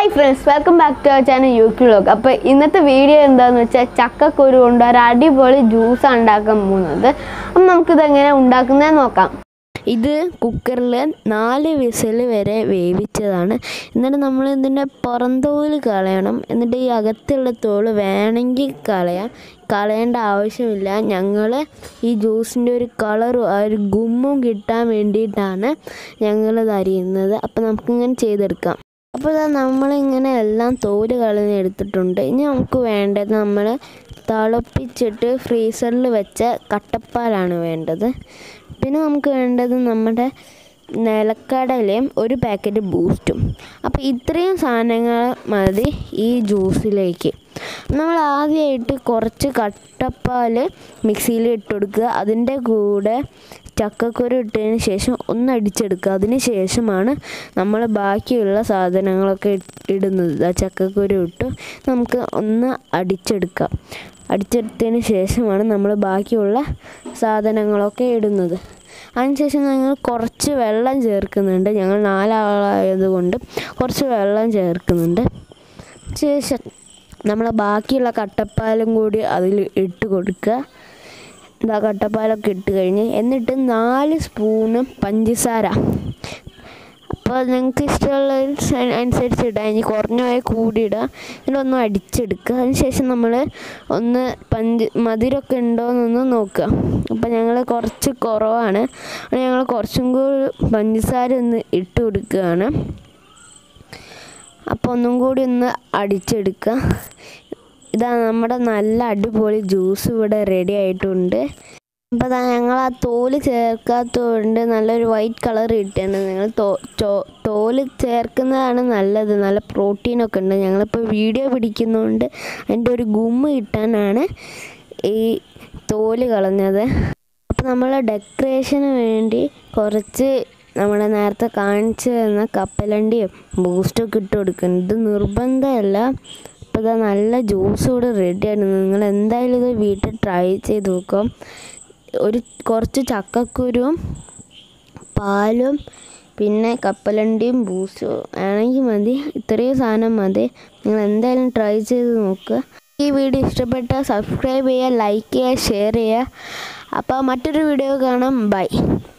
hi friends welcome back to our channel U Q lock അപ്പോൾ ഇന്നത്തെ video എന്താണെന്ന് വെച്ചാൽ ചക്കക്കുരു കൊണ്ട് ഒരു അടിപൊളി ജ്യൂസാണ് ഉണ്ടാക്കാൻ പോകുന്നത് അപ്പം നമുക്കിത് എങ്ങനെ ഉണ്ടാക്കുന്നത് നോക്കാം ഇത് കുക്കറിൽ നാല് വിസിൽ വരെ വേവിച്ചതാണ് എന്നിട്ട് നമ്മൾ ഇതിൻ്റെ പുറന്തോല് കളയണം എന്നിട്ട് ഈ അകത്തുള്ള തോല് വേണമെങ്കിൽ കളയാം കളയേണ്ട ആവശ്യമില്ല ഞങ്ങൾ ഈ ജ്യൂസിൻ്റെ ഒരു കളറും ആ ഒരു ഗുമ്മും കിട്ടാൻ വേണ്ടിയിട്ടാണ് ഞങ്ങളിത് അരിയുന്നത് അപ്പോൾ നമുക്കിങ്ങനെ ചെയ്തെടുക്കാം അപ്പോൾ ഇതാ നമ്മളിങ്ങനെ എല്ലാം തോല് കളഞ്ഞ് എടുത്തിട്ടുണ്ട് ഇനി നമുക്ക് വേണ്ടത് നമ്മൾ തിളപ്പിച്ചിട്ട് ഫ്രീസറിൽ വെച്ച കട്ടപ്പാലാണ് വേണ്ടത് പിന്നെ നമുക്ക് വേണ്ടത് നമ്മുടെ നിലക്കടലയും ഒരു പാക്കറ്റ് ബൂസ്റ്റും അപ്പോൾ ഇത്രയും സാധനങ്ങൾ മതി ഈ ജ്യൂസിലേക്ക് നമ്മൾ ആദ്യമായിട്ട് കുറച്ച് കട്ടപ്പാൽ മിക്സിയിൽ ഇട്ട് കൊടുക്കുക അതിൻ്റെ കൂടെ ചക്കക്കുരു ഇട്ടതിന് ശേഷം ഒന്ന് അടിച്ചെടുക്കുക അതിന് ശേഷമാണ് നമ്മൾ ബാക്കിയുള്ള സാധനങ്ങളൊക്കെ ഇട്ട് ഇടുന്നത് ആ ചക്കക്കുരു ഇട്ട് നമുക്ക് ഒന്ന് അടിച്ചെടുക്കാം അടിച്ചെടുത്തതിന് ശേഷമാണ് നമ്മൾ ബാക്കിയുള്ള സാധനങ്ങളൊക്കെ ഇടുന്നത് അതിനുശേഷം ഞങ്ങൾ കുറച്ച് വെള്ളം ചേർക്കുന്നുണ്ട് ഞങ്ങൾ നാലാളായതുകൊണ്ട് കുറച്ച് വെള്ളം ചേർക്കുന്നുണ്ട് ശേഷം നമ്മൾ ബാക്കിയുള്ള കട്ടപ്പാലും കൂടി അതിൽ ഇട്ട് കൊടുക്കുക ഇതാ കട്ടപ്പാലൊക്കെ ഇട്ട് കഴിഞ്ഞ് എന്നിട്ട് നാല് സ്പൂണ് പഞ്ചസാര അപ്പോൾ നിങ്ങൾക്ക് ഇഷ്ടമുള്ള അനുസരിച്ച് ഇടാം ഇനി കുറഞ്ഞ പോയ കൂടി ഇടുക എന്നിട്ടൊന്ന് അടിച്ചെടുക്കുക അതിനുശേഷം നമ്മൾ ഒന്ന് പഞ്ച് മധുരമൊക്കെ ഉണ്ടോയെന്നൊന്ന് നോക്കുക അപ്പോൾ ഞങ്ങൾ കുറച്ച് കുറവാണ് അപ്പോൾ ഞങ്ങൾ കുറച്ചും കൂടി പഞ്ചസാര ഒന്ന് ഇട്ട് കൊടുക്കുകയാണ് അപ്പോൾ ഒന്നും കൂടി ഒന്ന് അടിച്ചെടുക്കുക ഇതാ നമ്മുടെ നല്ല അടിപൊളി ജ്യൂസ് ഇവിടെ റെഡി ആയിട്ടുണ്ട് അപ്പോൾ ദാ ഞങ്ങൾ ആ തോല് ചേർക്കാത്തതുകൊണ്ട് നല്ലൊരു വൈറ്റ് കളർ കിട്ടിയാണ് നിങ്ങൾ തോ ചോ- തോല് ചേർക്കുന്നതാണ് നല്ലത് നല്ല പ്രോട്ടീനൊക്കെ ഉണ്ട് ഞങ്ങളിപ്പോൾ വീഡിയോ പിടിക്കുന്നതുകൊണ്ട് അതിൻ്റെ ഒരു ഗുമ്മ് കിട്ടാനാണ് ഈ തോല് കളഞ്ഞത് അപ്പോൾ നമ്മൾ ഡെക്കറേഷന് വേണ്ടി കുറച്ച് നമ്മുടെ നേരത്തെ കാണിച്ചു തന്ന കപ്പലണ്ടിയും ബൂസ്റ്റൊക്കെ ഇട്ട് കൊടുക്കുന്നത് ഇത് നിർബന്ധമല്ല അപ്പോൾ ഇതാ നല്ല ജ്യൂസ് ഇവിടെ റെഡിയാണ് നിങ്ങൾ എന്തായാലും ഇത് വീട്ടിൽ ട്രൈ ചെയ്ത് നോക്കാം ഒരു കുറച്ച് ചക്കക്കുരുവും പാലും പിന്നെ കപ്പലണ്ടിയും ബൂസ്റ്റും ആണെങ്കിൽ മതി ഇത്രയും സാധനം മതി നിങ്ങൾ എന്തായാലും ട്രൈ ചെയ്ത് നോക്കുക ഈ വീഡിയോ ഇഷ്ടപ്പെട്ടാൽ സബ്സ്ക്രൈബ് ചെയ്യുക ലൈക്ക് ചെയ്യുക ഷെയർ ചെയ്യുക അപ്പോൾ മറ്റൊരു വീഡിയോ കാണാം ബൈ